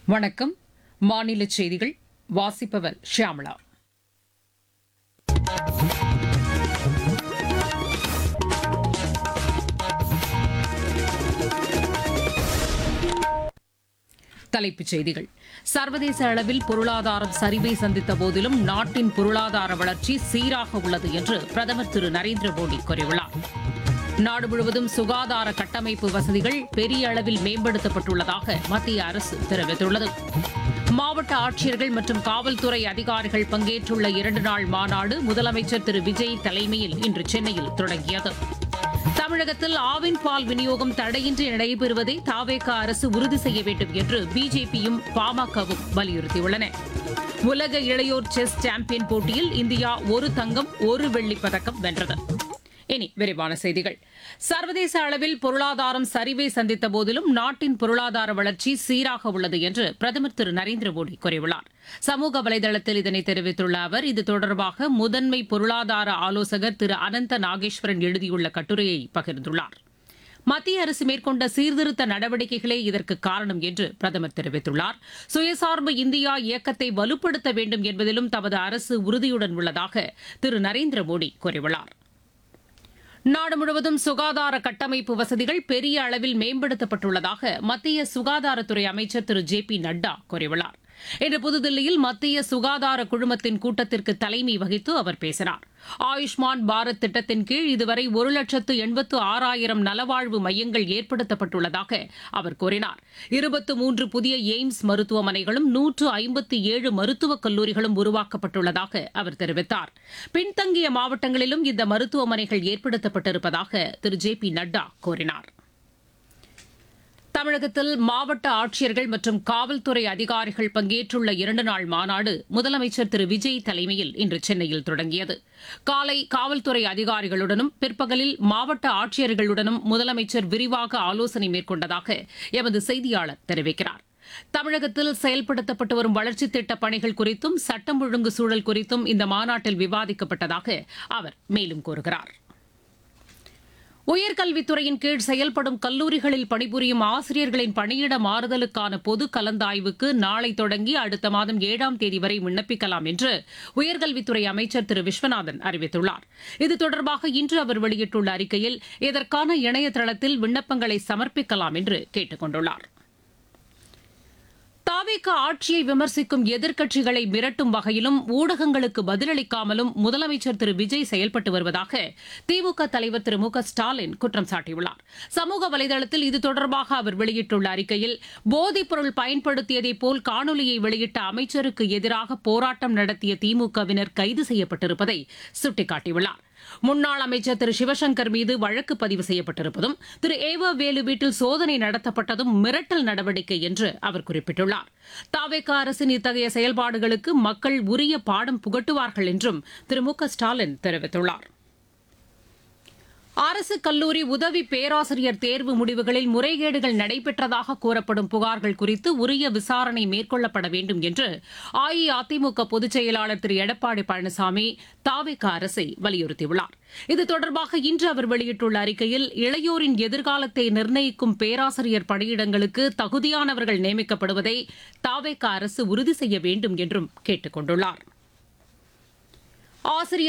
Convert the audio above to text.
வணக்கம் மாநில செய்திகள் வாசிப்பவர் ஷியாமளா தலைப்புச் செய்திகள் சர்வதேச அளவில் பொருளாதாரம் சரிவை சந்தித்த போதிலும் நாட்டின் பொருளாதார வளர்ச்சி சீராக உள்ளது என்று பிரதமர் திரு நரேந்திர மோடி கூறியுள்ளார் நாடு முழுவதும் சுகாதார கட்டமைப்பு வசதிகள் பெரிய அளவில் மேம்படுத்தப்பட்டுள்ளதாக மத்திய அரசு தெரிவித்துள்ளது மாவட்ட ஆட்சியர்கள் மற்றும் காவல்துறை அதிகாரிகள் பங்கேற்றுள்ள இரண்டு நாள் மாநாடு முதலமைச்சர் திரு விஜய் தலைமையில் இன்று சென்னையில் தொடங்கியது தமிழகத்தில் ஆவின் பால் விநியோகம் தடையின்றி நடைபெறுவதை தாவேக அரசு உறுதி செய்ய வேண்டும் என்று பிஜேபியும் பாமகவும் வலியுறுத்தியுள்ளன உலக இளையோர் செஸ் சாம்பியன் போட்டியில் இந்தியா ஒரு தங்கம் ஒரு வெள்ளிப் பதக்கம் வென்றது இனி விரிவான செய்திகள் சர்வதேச அளவில் பொருளாதாரம் சரிவை சந்தித்த போதிலும் நாட்டின் பொருளாதார வளர்ச்சி சீராக உள்ளது என்று பிரதமர் திரு நரேந்திர மோடி கூறியுள்ளார் சமூக வலைதளத்தில் இதனை தெரிவித்துள்ள அவர் இது தொடர்பாக முதன்மை பொருளாதார ஆலோசகர் திரு அனந்த நாகேஸ்வரன் எழுதியுள்ள கட்டுரையை பகிர்ந்துள்ளார் மத்திய அரசு மேற்கொண்ட சீர்திருத்த நடவடிக்கைகளே இதற்கு காரணம் என்று பிரதமர் தெரிவித்துள்ளார் சுயசார்பு இந்தியா இயக்கத்தை வலுப்படுத்த வேண்டும் என்பதிலும் தமது அரசு உறுதியுடன் உள்ளதாக திரு நரேந்திர மோடி கூறியுள்ளார் நாடு முழுவதும் சுகாதார கட்டமைப்பு வசதிகள் பெரிய அளவில் மேம்படுத்தப்பட்டுள்ளதாக மத்திய சுகாதாரத்துறை அமைச்சர் திரு ஜே பி நட்டா கூறியுள்ளார் இன்று புதுதில்லியில் மத்திய சுகாதார குழுமத்தின் கூட்டத்திற்கு தலைமை வகித்து அவர் பேசினார் ஆயுஷ்மான் பாரத் திட்டத்தின் கீழ் இதுவரை ஒரு லட்சத்து எண்பத்து ஆறாயிரம் நலவாழ்வு மையங்கள் ஏற்படுத்தப்பட்டுள்ளதாக அவர் கூறினார் இருபத்து மூன்று புதிய எய்ம்ஸ் மருத்துவமனைகளும் நூற்று ஐம்பத்தி ஏழு மருத்துவக் கல்லூரிகளும் உருவாக்கப்பட்டுள்ளதாக அவர் தெரிவித்தார் பின்தங்கிய மாவட்டங்களிலும் இந்த மருத்துவமனைகள் ஏற்படுத்தப்பட்டிருப்பதாக திரு ஜே பி நட்டா கூறினார் தமிழகத்தில் மாவட்ட ஆட்சியர்கள் மற்றும் காவல்துறை அதிகாரிகள் பங்கேற்றுள்ள இரண்டு நாள் மாநாடு முதலமைச்சர் திரு விஜய் தலைமையில் இன்று சென்னையில் தொடங்கியது காலை காவல்துறை அதிகாரிகளுடனும் பிற்பகலில் மாவட்ட ஆட்சியர்களுடனும் முதலமைச்சர் விரிவாக ஆலோசனை மேற்கொண்டதாக எமது செய்தியாளர் தெரிவிக்கிறார் தமிழகத்தில் செயல்படுத்தப்பட்டு வரும் வளர்ச்சித் திட்டப் பணிகள் குறித்தும் சட்டம் ஒழுங்கு சூழல் குறித்தும் இந்த மாநாட்டில் விவாதிக்கப்பட்டதாக அவர் மேலும் கூறுகிறார் உயர்கல்வித்துறையின் கீழ் செயல்படும் கல்லூரிகளில் பணிபுரியும் ஆசிரியர்களின் பணியிட மாறுதலுக்கான பொது கலந்தாய்வுக்கு நாளை தொடங்கி அடுத்த மாதம் ஏழாம் தேதி வரை விண்ணப்பிக்கலாம் என்று உயர்கல்வித்துறை அமைச்சர் திரு விஸ்வநாதன் அறிவித்துள்ளார் இது தொடர்பாக இன்று அவர் வெளியிட்டுள்ள அறிக்கையில் இதற்கான இணையதளத்தில் விண்ணப்பங்களை சமர்ப்பிக்கலாம் என்று கேட்டுக் கொண்டுள்ளார் தாவேக ஆட்சியை விமர்சிக்கும் எதிர்க்கட்சிகளை மிரட்டும் வகையிலும் ஊடகங்களுக்கு பதிலளிக்காமலும் முதலமைச்சர் திரு விஜய் செயல்பட்டு வருவதாக திமுக தலைவர் திரு மு க ஸ்டாலின் குற்றம் சாட்டியுள்ளார் சமூக வலைதளத்தில் இது தொடர்பாக அவர் வெளியிட்டுள்ள அறிக்கையில் போதைப் பொருள் பயன்படுத்தியதைப் போல் காணொலியை வெளியிட்ட அமைச்சருக்கு எதிராக போராட்டம் நடத்திய திமுகவினர் கைது செய்யப்பட்டிருப்பதை சுட்டிக்காட்டியுள்ளார் முன்னாள் அமைச்சர் திரு சிவசங்கர் மீது வழக்கு பதிவு செய்யப்பட்டிருப்பதும் திரு ஏவ வேலு வீட்டில் சோதனை நடத்தப்பட்டதும் மிரட்டல் நடவடிக்கை என்று அவர் குறிப்பிட்டுள்ளார் தாவேக அரசின் இத்தகைய செயல்பாடுகளுக்கு மக்கள் உரிய பாடம் புகட்டுவார்கள் என்றும் திரு மு க ஸ்டாலின் தெரிவித்துள்ளார் அரசு கல்லூரி உதவி பேராசிரியர் தேர்வு முடிவுகளில் முறைகேடுகள் நடைபெற்றதாக கூறப்படும் புகார்கள் குறித்து உரிய விசாரணை மேற்கொள்ளப்பட வேண்டும் என்று அஇஅதிமுக பொதுச் செயலாளர் திரு எடப்பாடி பழனிசாமி தாவேக அரசை வலியுறுத்தியுள்ளார் இது தொடர்பாக இன்று அவர் வெளியிட்டுள்ள அறிக்கையில் இளையோரின் எதிர்காலத்தை நிர்ணயிக்கும் பேராசிரியர் பணியிடங்களுக்கு தகுதியானவர்கள் நியமிக்கப்படுவதை தாவேக அரசு உறுதி செய்ய வேண்டும் என்றும் கேட்டுக் கொண்டுள்ளார் ஆசிரியர்